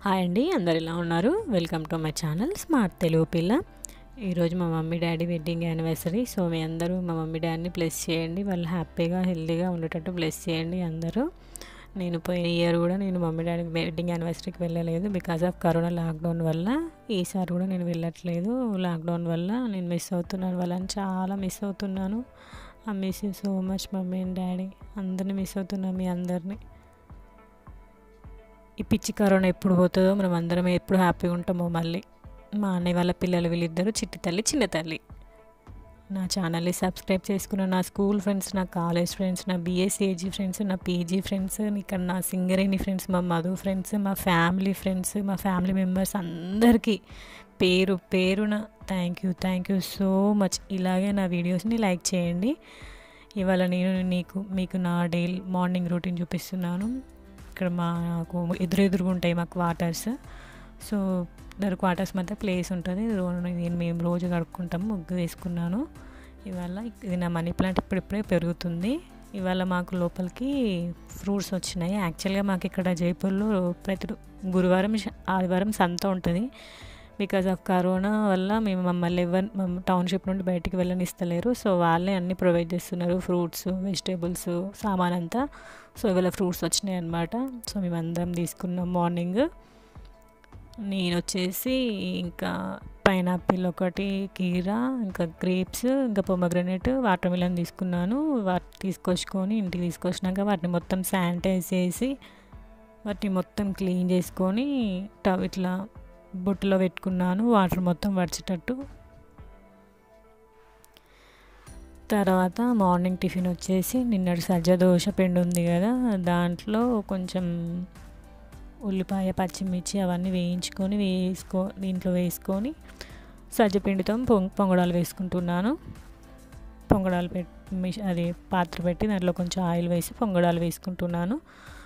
hi అండి అందరు ఎలా ఉన్నారు welcome to my channel smart Telugu పిల్ల ఈరోజు మా mummy daddy wedding anniversary so మీ అందరూ మా మమ్మీ డాడీని ప్లస్ చేయండి వాళ్ళు హ్యాపీగా హెల్తీగా ఉండేటట్టు ప్లస్ చేయండి అందరూ నేను పోయిన ఇయర్ కూడా నేను మమ్మీ డాడీ వెడ్డింగ్ యానివర్సరీకి వెళ్ళలేదు బికాస్ ఆఫ్ కరోనా లాక్డౌన్ వల్ల ఈసారి కూడా నేను వెళ్ళట్లేదు లాక్డౌన్ వల్ల నేను మిస్ అవుతున్నాను వాళ్ళని చాలా మిస్ అవుతున్నాను I miss you so much mummy and daddy అందరినీ మిస్ అవుతున్నాను మీ అందరినీ ఈ పిచ్చి కరోనా ఎప్పుడు పోతుందో మనం అందరం ఎప్పుడు హ్యాపీగా ఉంటామో మళ్ళీ మా అన్నయ్య వాళ్ళ పిల్లలు వీళ్ళిద్దరు చిట్టి తల్లి చిన్న తల్లి నా ఛానల్ని సబ్స్క్రైబ్ చేసుకున్న నా స్కూల్ ఫ్రెండ్స్ నా కాలేజ్ ఫ్రెండ్స్ నా బీఎస్సీఏజీ ఫ్రెండ్స్ నా పీజీ ఫ్రెండ్స్ ఇక్కడ నా సింగరేణి ఫ్రెండ్స్ మా మధు ఫ్రెండ్స్ మా ఫ్యామిలీ ఫ్రెండ్స్ మా ఫ్యామిలీ మెంబర్స్ అందరికీ పేరు పేరున thank you thank you so much ఇలాగే నా వీడియోస్ని లైక్ చేయండి ఇవాళ నేను నీకు మీకు నా డైలీ మార్నింగ్ రొటీన్ చూపిస్తున్నాను ఇక్కడ మాకు ఎదురెదురుగా ఉంటాయి మా క్వార్టర్స్ సో దాని క్వార్టర్స్ మధ్య ప్లేస్ ఉంటుంది నేను మేము రోజు కడుక్కుంటాము ముగ్గు వేసుకున్నాను ఇవాళ ఇది నా మనీ ప్లాంట్ ఇప్పుడిప్పుడే పెరుగుతుంది ఇవాళ మాకు లోపలికి ఫ్రూట్స్ వచ్చినాయి యాక్చువల్గా మాకు ఇక్కడ జైపూర్లో ప్రతి గురువారం ఆదివారం సంత ఉంటుంది బికాజ్ ఆఫ్ కరోనా వల్ల మేము మమ్మల్ని ఎవరు టౌన్షిప్ నుండి బయటికి వెళ్ళనిస్తలేరు సో వాళ్ళే అన్నీ ప్రొవైడ్ చేస్తున్నారు ఫ్రూట్స్ వెజిటేబుల్స్ సామాన్ అంతా సో ఇవాళ ఫ్రూట్స్ వచ్చినాయి అనమాట సో మేము అందరం తీసుకున్నాం మార్నింగ్ నేను వచ్చేసి ఇంకా పైనాపిల్ ఒకటి కీరా ఇంకా గ్రేప్స్ ఇంకా పొమగ్రనేట్ వాటర్ మిలన్ తీసుకున్నాను వాటి తీసుకొచ్చుకొని ఇంటికి తీసుకొచ్చినాక వాటిని మొత్తం శానిటైజ్ చేసి వాటిని మొత్తం క్లీన్ చేసుకొని టవ్ ఇట్లా బుట్టలో పెట్టుకున్నాను వాటర్ మొత్తం వడిచేటట్టు తర్వాత మార్నింగ్ టిఫిన్ వచ్చేసి నిన్నటి సజ్జ దోశ పిండి ఉంది కదా దాంట్లో కొంచెం ఉల్లిపాయ పచ్చిమిర్చి అవన్నీ వేయించుకొని వేసుకో దీంట్లో వేసుకొని సజ్జపిండితో పొంగ పొంగడాలు వేసుకుంటున్నాను పొంగడాలు పెట్టి అది పాత్ర పెట్టి దాంట్లో కొంచెం ఆయిల్ వేసి పొంగడాలు వేసుకుంటున్నాను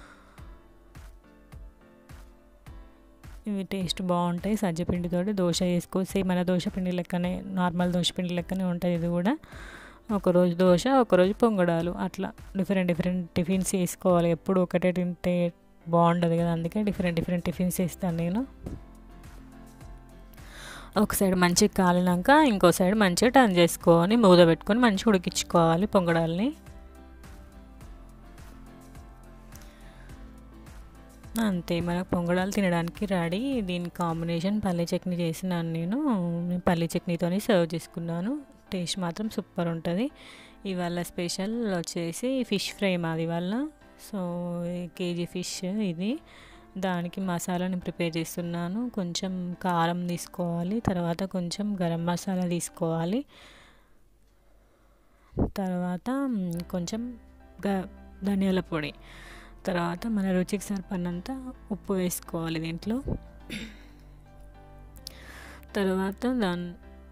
ఇవి టేస్ట్ బాగుంటాయి సజ్జపిండితో దోశ వేసుకోవచ్చు మన దోశ పిండి లెక్కనే నార్మల్ దోశ పిండి లెక్కనే ఉంటుంది ఇది కూడా ఒకరోజు దోశ ఒకరోజు పొంగడాలు అట్లా డిఫరెంట్ డిఫరెంట్ టిఫిన్స్ వేసుకోవాలి ఎప్పుడు ఒకటే తింటే బాగుండదు కదా అందుకే డిఫరెంట్ డిఫరెంట్ టిఫిన్స్ వేస్తాను నేను ఒక సైడ్ మంచిగా కాలినాక ఇంకో సైడ్ మంచిగా టర్న్ చేసుకొని మూద పెట్టుకొని మంచిగా ఉడికించుకోవాలి పొంగడాల్ని అంతే మనకు పొంగడాలు తినడానికి రెడీ దీని కాంబినేషన్ పల్లీ చట్నీ చేసినాను నేను పల్లీ చట్నీతోని సర్వ్ చేసుకున్నాను టేస్ట్ మాత్రం సూపర్ ఉంటుంది ఇవాళ స్పెషల్ వచ్చేసి ఫిష్ ఫ్రై మాది ఇవాళ సో కేజీ ఫిష్ ఇది దానికి మసాలాని ప్రిపేర్ చేస్తున్నాను కొంచెం కారం తీసుకోవాలి తర్వాత కొంచెం గరం మసాలా తీసుకోవాలి తర్వాత కొంచెం గ ధనియాల పొడి తర్వాత మన రుచికి సరిపడినంత ఉప్పు వేసుకోవాలి దీంట్లో తర్వాత దాని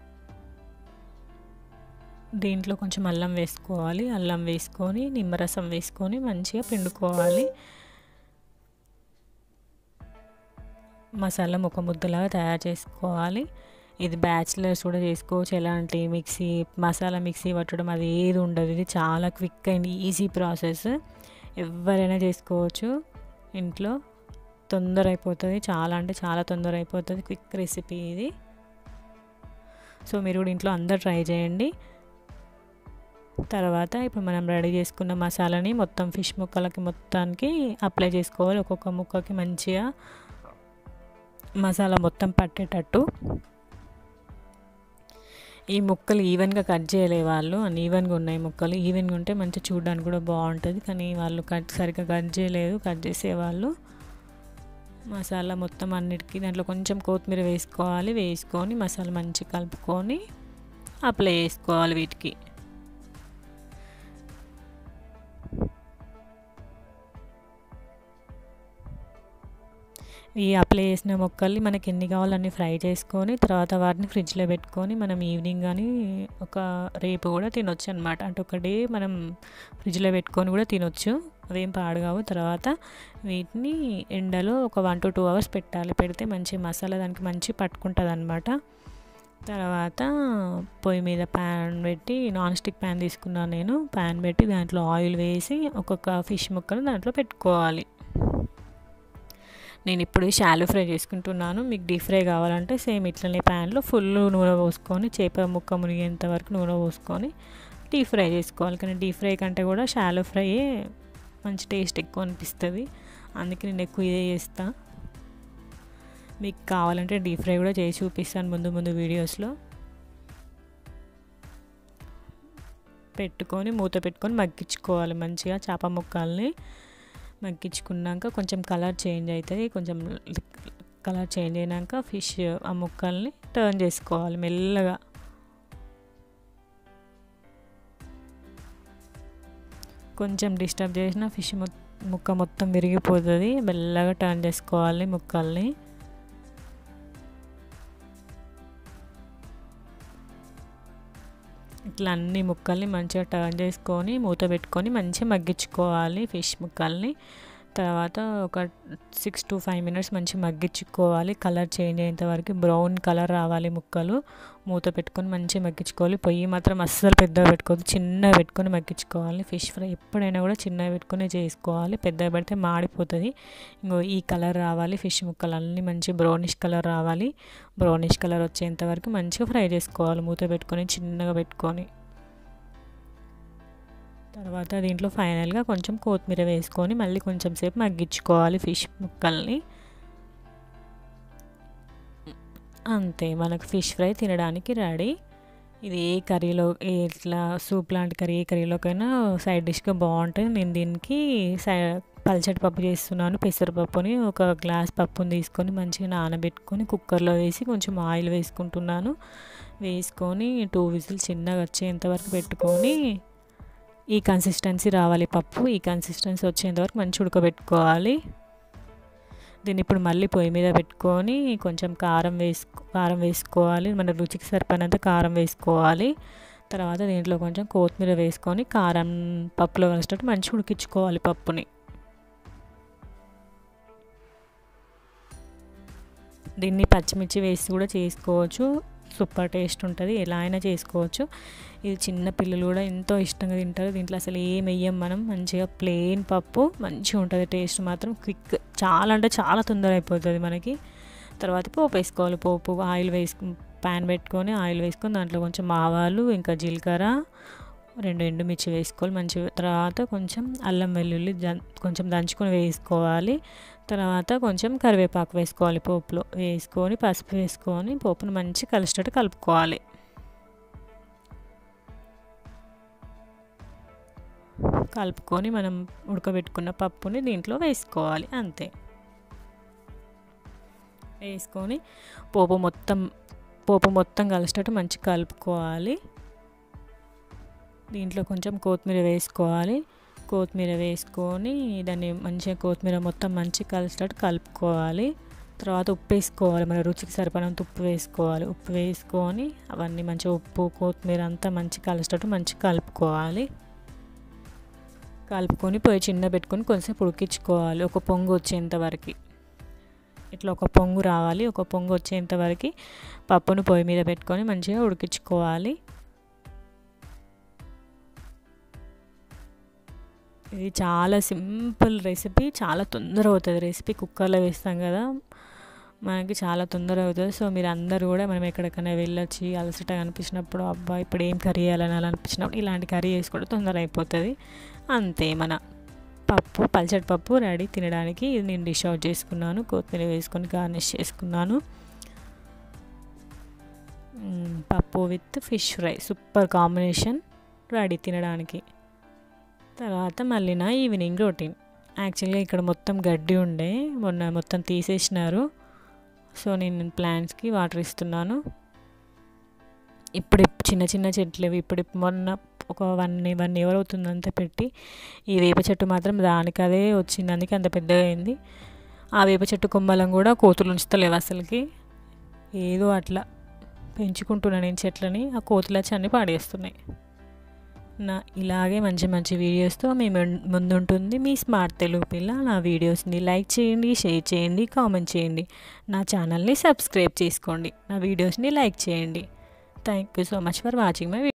దీంట్లో కొంచెం అల్లం వేసుకోవాలి అల్లం వేసుకొని నిమ్మరసం వేసుకొని మంచిగా పిండుకోవాలి మసాలా ఒక ముద్దలాగా తయారు చేసుకోవాలి ఇది బ్యాచిలర్స్ కూడా చేసుకోవచ్చు ఎలాంటి మిక్సీ మసాలా మిక్సీ పట్టడం అది ఏది ఉండదు ఇది చాలా క్విక్ అండ్ ఈజీ ప్రాసెస్ ఎవరైనా చేసుకోవచ్చు ఇంట్లో తొందర అయిపోతుంది చాలా అంటే చాలా తొందర అయిపోతుంది క్విక్ రెసిపీ ఇది సో మీరు కూడా ఇంట్లో అందరు ట్రై చేయండి తర్వాత ఇప్పుడు మనం రెడీ చేసుకున్న మసాలాని మొత్తం ఫిష్ ముక్కలకి మొత్తానికి అప్లై చేసుకోవాలి ఒక్కొక్క ముక్కకి మంచిగా మసాలా మొత్తం పట్టేటట్టు ఈ ముక్కలు ఈవెన్గా కట్ చేయలే వాళ్ళు ఈవెన్గా ఉన్నాయి ముక్కలు ఈవెన్గా ఉంటే మంచిగా చూడడానికి కూడా బాగుంటుంది కానీ వాళ్ళు కట్ సరిగ్గా కట్ చేయలేదు కట్ చేసేవాళ్ళు మసాలా మొత్తం అన్నిటికీ దాంట్లో కొంచెం కొత్తిమీర వేసుకోవాలి వేసుకొని మసాలా మంచిగా కలుపుకొని అప్లై చేసుకోవాలి వీటికి ఈ అప్లై చేసిన మొక్కల్ని మనకి ఎన్ని కావాలో అన్ని ఫ్రై చేసుకొని తర్వాత వాటిని ఫ్రిడ్జ్లో పెట్టుకొని మనం ఈవినింగ్ కానీ ఒక రేపు కూడా తినొచ్చు అనమాట అంటే ఒక డే మనం ఫ్రిడ్జ్లో పెట్టుకొని కూడా తినొచ్చు అవేం పాడుగావు తర్వాత వీటిని ఎండలో ఒక వన్ టు టూ అవర్స్ పెట్టాలి పెడితే మంచి మసాలా దానికి మంచి పట్టుకుంటుంది అనమాట తర్వాత పొయ్యి మీద ప్యాన్ పెట్టి నాన్ స్టిక్ ప్యాన్ తీసుకున్నాను నేను ప్యాన్ పెట్టి దాంట్లో ఆయిల్ వేసి ఒక్కొక్క ఫిష్ ముక్కను దాంట్లో పెట్టుకోవాలి నేను ఇప్పుడు షాలో ఫ్రై చేసుకుంటున్నాను మీకు డీప్ ఫ్రై కావాలంటే సేమ్ ఇట్లనే ప్యాన్లో ఫుల్ నూనె పోసుకొని చేప ముక్క మునిగేంత వరకు నూనె పోసుకొని డీప్ ఫ్రై చేసుకోవాలి కానీ డీప్ ఫ్రై కంటే కూడా షాలో ఫ్రై మంచి టేస్ట్ ఎక్కువ అనిపిస్తుంది అందుకే నేను ఎక్కువ ఇదే చేస్తా మీకు కావాలంటే డీప్ ఫ్రై కూడా చేసి చూపిస్తాను ముందు ముందు వీడియోస్లో పెట్టుకొని మూత పెట్టుకొని మగ్గించుకోవాలి మంచిగా చేప ముక్కల్ని మగ్గించుకున్నాక కొంచెం కలర్ చేంజ్ అవుతుంది కొంచెం కలర్ చేంజ్ అయినాక ఫిష్ ఆ ముక్కల్ని టర్న్ చేసుకోవాలి మెల్లగా కొంచెం డిస్టర్బ్ చేసిన ఫిష్ ముక్క మొత్తం విరిగిపోతుంది మెల్లగా టర్న్ చేసుకోవాలి ముక్కల్ని ఇట్లా అన్ని ముక్కల్ని మంచిగా టర్న్ చేసుకొని మూత పెట్టుకొని మంచిగా మగ్గించుకోవాలి ఫిష్ ముక్కల్ని తర్వాత ఒక సిక్స్ టు ఫైవ్ మినిట్స్ మంచిగా మగ్గించుకోవాలి కలర్ చేంజ్ అయ్యేంత వరకు బ్రౌన్ కలర్ రావాలి ముక్కలు మూత పెట్టుకొని మంచిగా మగ్గించుకోవాలి పొయ్యి మాత్రం అస్సలు పెద్దగా పెట్టుకోవద్దు చిన్నగా పెట్టుకొని మగ్గించుకోవాలి ఫిష్ ఫ్రై ఎప్పుడైనా కూడా చిన్నగా పెట్టుకొని చేసుకోవాలి పెద్దగా పెడితే మాడిపోతుంది ఇంకో ఈ కలర్ రావాలి ఫిష్ ముక్కలు అన్నీ మంచి బ్రౌనిష్ కలర్ రావాలి బ్రౌనిష్ కలర్ వచ్చేంత వరకు మంచిగా ఫ్రై చేసుకోవాలి మూత పెట్టుకొని చిన్నగా పెట్టుకొని తర్వాత దీంట్లో ఫైనల్గా కొంచెం కొత్తిమీర వేసుకొని మళ్ళీ కొంచెం సేపు మగ్గించుకోవాలి ఫిష్ ముక్కల్ని అంతే మనకు ఫిష్ ఫ్రై తినడానికి రెడీ ఇది ఏ కర్రీలో ఇట్లా సూప్ లాంటి కర్రీ ఏ కర్రీలోకైనా సైడ్ డిష్గా బాగుంటుంది నేను దీనికి సై పల్చటి పప్పు చేస్తున్నాను పెసరపప్పుని ఒక గ్లాస్ పప్పుని తీసుకొని మంచిగా నానబెట్టుకొని కుక్కర్లో వేసి కొంచెం ఆయిల్ వేసుకుంటున్నాను వేసుకొని టూ విజిల్ చిన్నగా వచ్చేంత వరకు పెట్టుకొని ఈ కన్సిస్టెన్సీ రావాలి పప్పు ఈ కన్సిస్టెన్సీ వచ్చేంత వరకు మంచి ఉడకబెట్టుకోవాలి దీన్ని ఇప్పుడు మళ్ళీ పొయ్యి మీద పెట్టుకొని కొంచెం కారం వేసుకో కారం వేసుకోవాలి మన రుచికి సరిపడినంత కారం వేసుకోవాలి తర్వాత దీంట్లో కొంచెం కొత్తిమీర వేసుకొని కారం పప్పులో కలిసేటట్టు మంచిగా ఉడికించుకోవాలి పప్పుని దీన్ని పచ్చిమిర్చి వేసి కూడా చేసుకోవచ్చు సూపర్ టేస్ట్ ఉంటుంది ఎలా అయినా చేసుకోవచ్చు ఇది చిన్న పిల్లలు కూడా ఎంతో ఇష్టంగా తింటారు దీంట్లో అసలు ఏం వెయ్యం మనం మంచిగా ప్లెయిన్ పప్పు మంచిగా ఉంటుంది టేస్ట్ మాత్రం క్విక్ చాలా అంటే చాలా తొందర అయిపోతుంది మనకి తర్వాత పోపు వేసుకోవాలి పోపు ఆయిల్ వేసుకు ప్యాన్ పెట్టుకొని ఆయిల్ వేసుకొని దాంట్లో కొంచెం ఆవాలు ఇంకా జీలకర్ర రెండు ఎండుమిర్చి వేసుకోవాలి మంచి తర్వాత కొంచెం అల్లం వెల్లుల్లి కొంచెం దంచుకొని వేసుకోవాలి తర్వాత కొంచెం కరివేపాకు వేసుకోవాలి పోపులో వేసుకొని పసుపు వేసుకొని పోపును మంచి కలిసేటట్టు కలుపుకోవాలి కలుపుకొని మనం ఉడకబెట్టుకున్న పప్పుని దీంట్లో వేసుకోవాలి అంతే వేసుకొని పోపు మొత్తం పోపు మొత్తం కలిసేటట్టు మంచిగా కలుపుకోవాలి దీంట్లో కొంచెం కొత్తిమీర వేసుకోవాలి కొత్తిమీర వేసుకొని దాన్ని మంచిగా కొత్తిమీర మొత్తం మంచిగా కలిసేటట్టు కలుపుకోవాలి తర్వాత ఉప్పు వేసుకోవాలి మన రుచికి సరిపడినంత ఉప్పు వేసుకోవాలి ఉప్పు వేసుకొని అవన్నీ మంచిగా ఉప్పు కొత్తిమీర అంతా మంచిగా కలిసేటట్టు మంచిగా కలుపుకోవాలి కలుపుకొని పొయ్యి చిన్న పెట్టుకొని కొంచెంసేపు ఉడికించుకోవాలి ఒక పొంగు వచ్చేంత వరకు ఇట్లా ఒక పొంగు రావాలి ఒక పొంగు వచ్చేంత వరకు పప్పును పొయ్యి మీద పెట్టుకొని మంచిగా ఉడికించుకోవాలి ఇది చాలా సింపుల్ రెసిపీ చాలా తొందర అవుతుంది రెసిపీ కుక్కర్లో వేస్తాం కదా మనకి చాలా తొందర అవుతుంది సో మీరు అందరూ కూడా మనం ఎక్కడికైనా వెళ్ళొచ్చి అలసట అనిపించినప్పుడు అబ్బా ఇప్పుడు ఏం కర్రీ చేయాలని అలా అనిపించినప్పుడు ఇలాంటి కర్రీ చేసుకోవడం తొందర అయిపోతుంది అంతే మన పప్పు పల్చటి పప్పు రెడీ తినడానికి ఇది నేను డిష్ అవుట్ చేసుకున్నాను కొత్తిమీర వేసుకొని గార్నిష్ చేసుకున్నాను పప్పు with fish fry super combination ready తినడానికి తర్వాత మళ్ళీ నా ఈవినింగ్ రొటీన్ యాక్చువల్గా ఇక్కడ మొత్తం గడ్డి ఉండే మొన్న మొత్తం తీసేసినారు సో నేను ప్లాంట్స్కి వాటర్ ఇస్తున్నాను ఇప్పుడు చిన్న చిన్న చెట్లు ఇప్పుడు మొన్న ఒక వన్ వన్ ఇయర్ అవుతుంది అంతే పెట్టి ఈ వేప చెట్టు మాత్రం దానికి అదే వచ్చింది అందుకే అంత పెద్దగా అయింది ఆ వేప చెట్టు కొమ్మలం కూడా కోతులు ఉంచుతలేవు అసలుకి ఏదో అట్లా పెంచుకుంటున్నాను నేను చెట్లని ఆ కోతులు వచ్చి అన్నీ పాడేస్తున్నాయి నా ఇలాగే మంచి మంచి వీడియోస్తో మీ ముందుంటుంది మీ స్మార్ట్ తెలుగు పిల్ల నా వీడియోస్ని లైక్ చేయండి షేర్ చేయండి కామెంట్ చేయండి నా ఛానల్ని సబ్స్క్రైబ్ చేసుకోండి నా వీడియోస్ని లైక్ చేయండి thank you so much for watching my